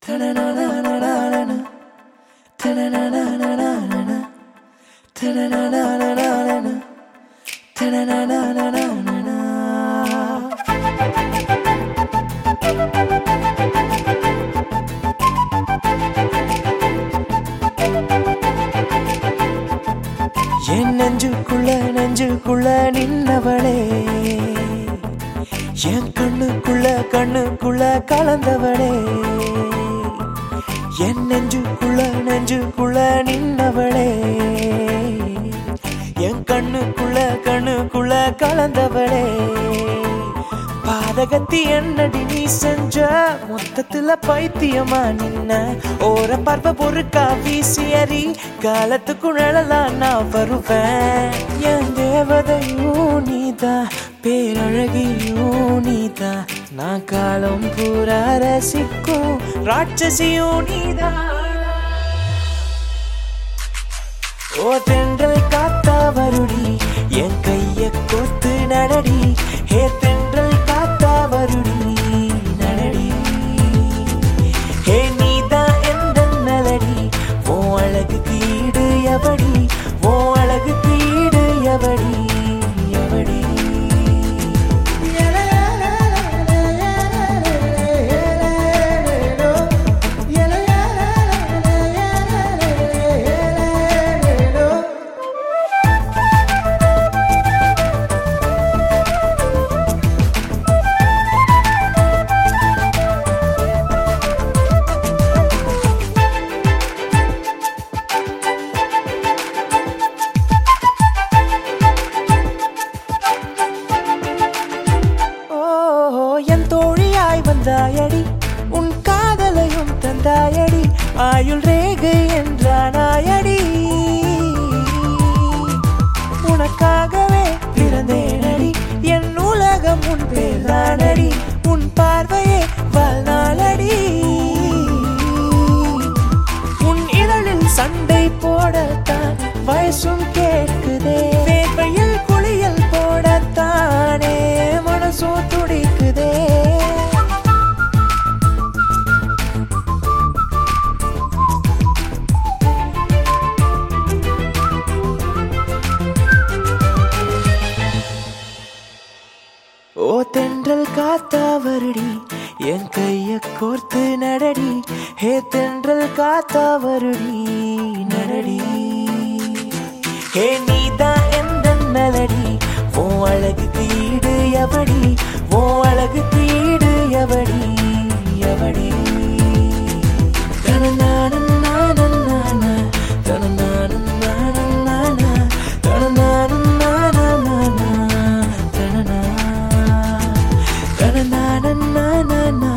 என் நெஞ்சுக்குள்ள நெஞ்சுக்குள்ள நின்னவளே என் கண்ணுக்குள்ள கண்ணுக்குள்ள கலந்தவளே என் நெஞ்சுக்குள்ள நெஞ்சுக்குள்ள நின்னவளே என் கண்ணுக்குள்ள கண்ணுக்குள்ள கலந்தவளே பாதகத்தி என்னடி நீ செஞ்ச மொத்தத்துல பைத்தியமா நின்ன ஓர பார்ப்ப பொறுக்கா வீசியறி காலத்துக்குழலாம் நான் வருவேன் என் தேவதையும் நீதான் பேரழகியும் நீதான் நான் காலம் பூரா ரசிக்கும் ராட்சசியும் நீதான் ஓ தென்றல் காத்தா வருடி என் கைய கோத்து நடடி ஹே தென்றல் காத்தா வருடி நடடி ஹே நீதான் எந்த நலடி ஓ அழகு தீடு எவடி ஓ அழகு தீடு எவடி எவடி ஓ என் தோழியாய் வந்தாயடி உன் காதலையும் தந்தாயடி ஆயுள் ரேகை என்றானாயடி உனக்காகவே பிறந்தேனடி என் உலகம் உன் பேர்தானடி உன் பார்வையே வாழ்நாளடி உன் இதழில் சண்டை போடத்தான் வயசும் கேட்குதே வேர்வையில் குளியல் போடத்தானே மனசும் துடிக்குதே ஓ தென்றல் காத்தா வருடி என் கைய கோர்த்து நடடி ஹே தென்றல் காத்தா வருடி நடடி ஹே நீதான் எந்த நலடி ஓ அழகு தீடு எவடி ஓ அழகு தீடு எவடி எவடி தனநானன் நானன் நானா, தனநானன் நானன் நானா, தனநானன் நானன் நானா, தனநா. தனநானன் நானன் நானா,